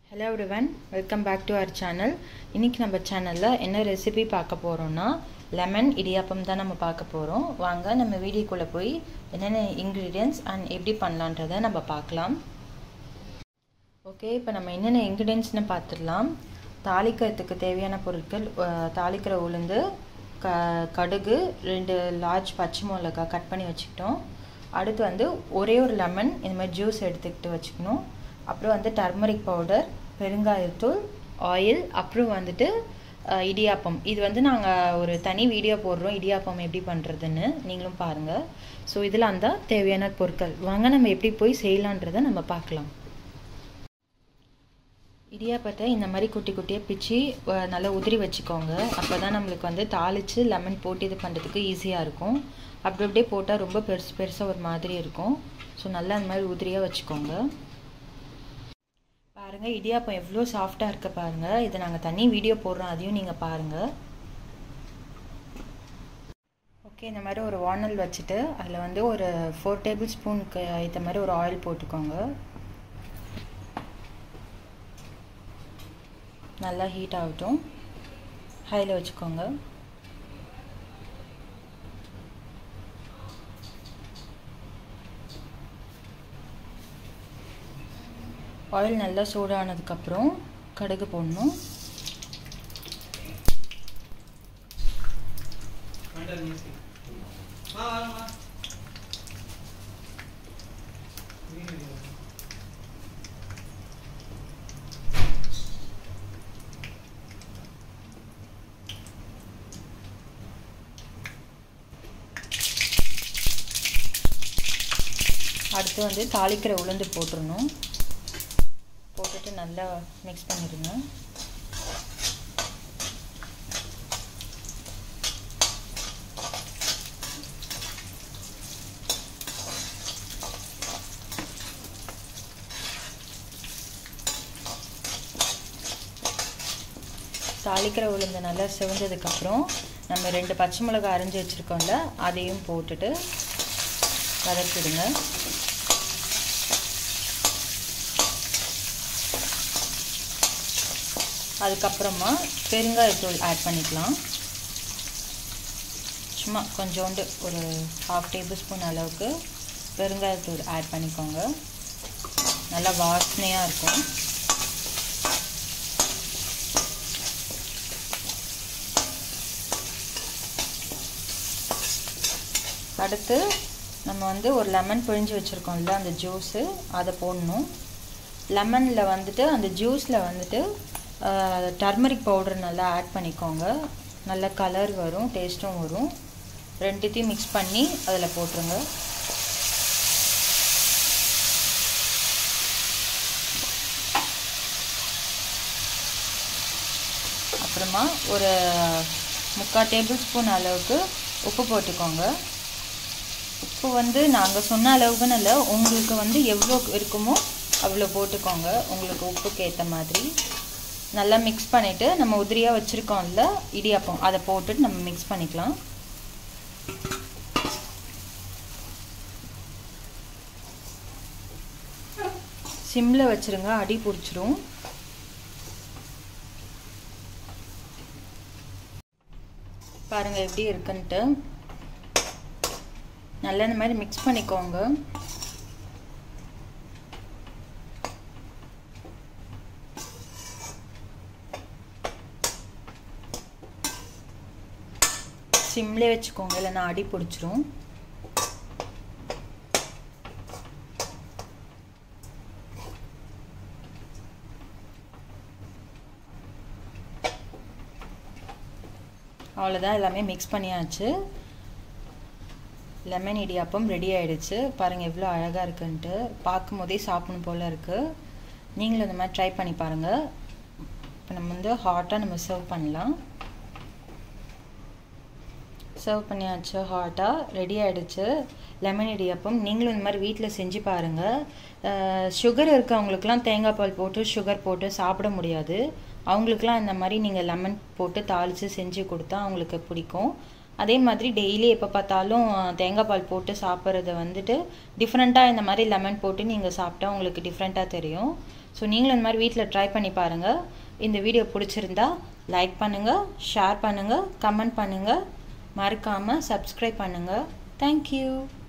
hello everyone welcome back to our channel இன்றைக்கி நம்ம சேனலில் என்ன ரெசிபி பார்க்க போகிறோன்னா லெமன் இடியாப்பம் தான் நம்ம பார்க்க போகிறோம் வாங்க நம்ம வீடியோக்குள்ளே போய் என்னென்ன இன்க்ரீடியன்ஸ் அண்ட் எப்படி பண்ணலான்றதை நம்ம பார்க்கலாம் ஓகே இப்போ நம்ம என்னென்ன இன்க்ரீடியன்ஸ்னு பார்த்துடலாம் தாளிக்கிறதுக்கு தேவையான பொருட்கள் அஹ், தாளிக்கிற உளுந்து க கடுகு ரெண்டு லார்ஜ் பச்சை மிளகா கட் பண்ணி வச்சுக்கிட்டோம் அடுத்து வந்து ஒரே ஒரு லெமன் இந்த மாதிரி ஜூஸ் எடுத்துக்கிட்டு வச்சுக்கணும் அப்புறம் வந்து டர்மரிக் பவுடர் பெருங்காயத்தூள் ஆயில் அப்புறம் வந்துட்டு அஹ், இடியாப்பம் இது வந்து நாங்கள் ஒரு தனி வீடியோ போடுறோம் இடியாப்பம் எப்படி பண்ணுறதுன்னு நீங்களும் பாருங்கள் ஸோ இதில் அந்த தேவையான பொருட்கள் வாங்க நம்ம எப்படி போய் செய்யலான்றதை நம்ம பார்க்கலாம் இடியாப்பத்தை இந்த மாதிரி குட்டி குட்டியாக பிச்சு அஹ், நல்லா உதிரி வச்சுக்கோங்க அப்போ தான் நம்மளுக்கு வந்து தாளித்து லெமன் போட்டு இது பண்ணுறதுக்கு ஈஸியாக இருக்கும் அப்படி அப்படியே போட்டால் ரொம்ப பெருசு பெருசாக ஒரு மாதிரி இருக்கும் ஸோ நல்லா அந்த மாதிரி உதிரியாக வச்சுக்கோங்க பாருங்கள் இடியாப்பம் எவ்வளோ சாஃப்டாக இருக்க பாருங்கள் இதை நாங்கள் தனி வீடியோ போடுறோம் அதையும் நீங்கள் பாருங்கள் ஓகே இந்த மாதிரி ஒரு வானல் வச்சுட்டு அதில் வந்து ஒரு ஃபோர் டேபிள் ஸ்பூனுக்கு இந்த மாதிரி ஒரு ஆயில் போட்டுக்கோங்க நல்லா ஹீட் ஆகட்டும் ஹையில் வச்சுக்கோங்க ஆயில் நல்லா சூடானதுக்கப்புறம் கடுகு போடணும் அடுத்து வந்து தாளிக்கிற உளுந்து போட்டுடணும் போட்டுட்டு நல்லா மிக்ஸ் பண்ணிடுங்க தாளிக்கிற உளுந்து நல்லா சிவந்ததுக்கப்புறம் நம்ம ரெண்டு பச்சை மிளகாய் அரைஞ்சி வச்சுருக்கோம்ல அதையும் போட்டுட்டு வதக்கிடுங்க அதுக்கப்புறமா பெருங்காயத்தூள் ஆட் பண்ணிக்கலாம் சும்மா கொஞ்சோண்டு ஒரு ஹாஃப் டேபிள் ஸ்பூன் அளவுக்கு பெருங்காயத்தூள் ஆட் பண்ணிக்கோங்க நல்லா வாசனையாக இருக்கும் அடுத்து நம்ம வந்து ஒரு லெமன் பிழிஞ்சு வச்சுருக்கோம்ல அந்த ஜூஸு அதை போடணும் லெமனில் வந்துட்டு அந்த ஜூஸில் வந்துட்டு டர்மரிக் பவுடர் நல்லா ஆட் பண்ணிக்கோங்க நல்ல கலர் வரும் டேஸ்ட்டும் வரும் ரெண்டுத்தையும் மிக்ஸ் பண்ணி அதில் போட்டுருங்க அப்புறமா ஒரு முக்கால் டேபிள் ஸ்பூன் அளவுக்கு உப்பு போட்டுக்கோங்க உப்பு வந்து நாங்கள் சொன்ன அளவுக்குன்னு இல்லை உங்களுக்கு வந்து எவ்வளோ இருக்குமோ அவ்வளோ போட்டுக்கோங்க உங்களுக்கு உப்புக்கு ஏற்ற மாதிரி நல்லா மிக்ஸ் பண்ணிவிட்டு நம்ம உதிரியாக வச்சுருக்கோம்ல இடியாப்பம் அதை போட்டுட்டு நம்ம மிக்ஸ் பண்ணிக்கலாம் சிம்மில் வச்சுருங்க அடி பிடிச்சிரும் பாருங்கள் எப்படி இருக்குன்ட்டு நல்லா இந்த மாதிரி மிக்ஸ் பண்ணிக்கோங்க சிம்லே வச்சுக்கோங்க இல்லைன்னா அடி பிடிச்சிரும் அவ்வளோதான் எல்லாமே மிக்ஸ் பண்ணியாச்சு லெமன் இடியாப்பம் ரெடி ஆகிடுச்சு பாருங்கள் எவ்வளோ அழகாக இருக்குன்ட்டு பார்க்கும் போதே சாப்பிடணும் போல் இருக்குது நீங்களும் இந்த மாதிரி ட்ரை பண்ணி பாருங்கள் இப்போ நம்ம வந்து ஹாட்டாக நம்ம சர்வ் பண்ணலாம் சர்வ் பண்ணியாச்சு ஹாட்டாக ரெடி ஆகிடுச்சு லெமன் இடியாப்பம் நீங்களும் இந்த மாதிரி வீட்டில் செஞ்சு பாருங்கள் சுகர் இருக்கவங்களுக்குலாம் தேங்காய் பால் போட்டு சுகர் போட்டு சாப்பிட முடியாது அவங்களுக்குலாம் இந்த மாதிரி நீங்கள் லெமன் போட்டு தாளித்து செஞ்சு கொடுத்தா அவங்களுக்கு பிடிக்கும் அதே மாதிரி டெய்லி எப்போ பார்த்தாலும் தேங்காய் பால் போட்டு சாப்பிட்றது வந்துட்டு டிஃப்ரெண்ட்டாக இந்த மாதிரி லெமன் போட்டு நீங்கள் சாப்பிட்டா உங்களுக்கு டிஃப்ரெண்ட்டாக தெரியும் ஸோ நீங்களும் இந்த மாதிரி வீட்டில் ட்ரை பண்ணி பாருங்கள் இந்த வீடியோ பிடிச்சிருந்தா லைக் பண்ணுங்கள் ஷேர் பண்ணுங்கள் கமெண்ட் பண்ணுங்கள் மறக்காமல் சப்ஸ்கிரைப் பண்ணுங்கள் தேங்க்யூ